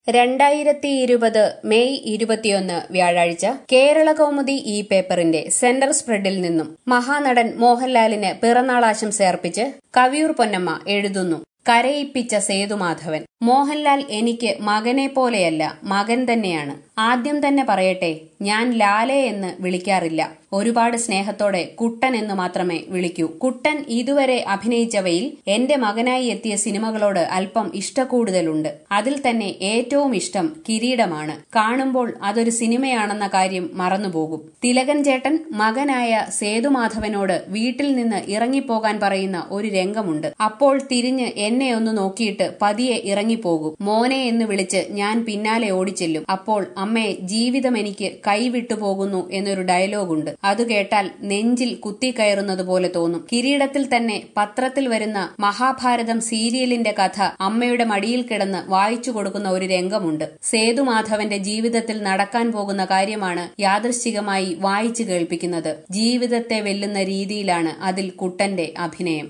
രണ്ടായിരത്തി ഇരുപത് മെയ് ഇരുപത്തിയൊന്ന് വ്യാഴാഴ്ച കേരള കൗമുദി ഈ പേപ്പറിന്റെ സെന്റർ സ്പ്രെഡിൽ നിന്നും മഹാനടൻ മോഹൻലാലിന് പിറന്നാൾ ആശംസ അർപ്പിച്ച് കവിയൂർ പൊന്നമ്മ എഴുതുന്നു കരയിപ്പിച്ച സേതുമാധവൻ മോഹൻലാൽ എനിക്ക് മകനെ പോലെയല്ല മകൻ തന്നെയാണ് ആദ്യം തന്നെ പറയട്ടെ ഞാൻ ലാലെ എന്ന് വിളിക്കാറില്ല ഒരുപാട് സ്നേഹത്തോടെ കുട്ടൻ എന്ന് മാത്രമേ വിളിക്കൂ കുട്ടൻ ഇതുവരെ അഭിനയിച്ചവയിൽ എന്റെ മകനായി എത്തിയ സിനിമകളോട് അല്പം ഇഷ്ടക്കൂടുതലുണ്ട് അതിൽ തന്നെ ഏറ്റവും ഇഷ്ടം കിരീടമാണ് കാണുമ്പോൾ അതൊരു സിനിമയാണെന്ന കാര്യം മറന്നുപോകും തിലകൻ ചേട്ടൻ മകനായ സേതുമാധവനോട് വീട്ടിൽ നിന്ന് ഇറങ്ങിപ്പോകാൻ പറയുന്ന ഒരു രംഗമുണ്ട് അപ്പോൾ തിരിഞ്ഞ് എന്നെ ഒന്ന് നോക്കിയിട്ട് പതിയെ ഇറങ്ങിപ്പോകും മോനെ എന്ന് വിളിച്ച് ഞാൻ പിന്നാലെ ഓടിച്ചെല്ലും അപ്പോൾ അമ്മേ ജീവിതം എനിക്ക് കൈവിട്ടു പോകുന്നു എന്നൊരു ഡയലോഗുണ്ട് അത് കേട്ടാൽ നെഞ്ചിൽ കുത്തിക്കയറുന്നത് പോലെ തോന്നും കിരീടത്തിൽ തന്നെ പത്രത്തിൽ വരുന്ന മഹാഭാരതം സീരിയലിന്റെ കഥ അമ്മയുടെ മടിയിൽ കിടന്ന് വായിച്ചു കൊടുക്കുന്ന ഒരു രംഗമുണ്ട് സേതുമാധവന്റെ ജീവിതത്തിൽ നടക്കാൻ പോകുന്ന കാര്യമാണ് യാദൃശ്ചികമായി വായിച്ചു കേൾപ്പിക്കുന്നത് ജീവിതത്തെ വെല്ലുന്ന രീതിയിലാണ് അതിൽ കുട്ടന്റെ അഭിനയം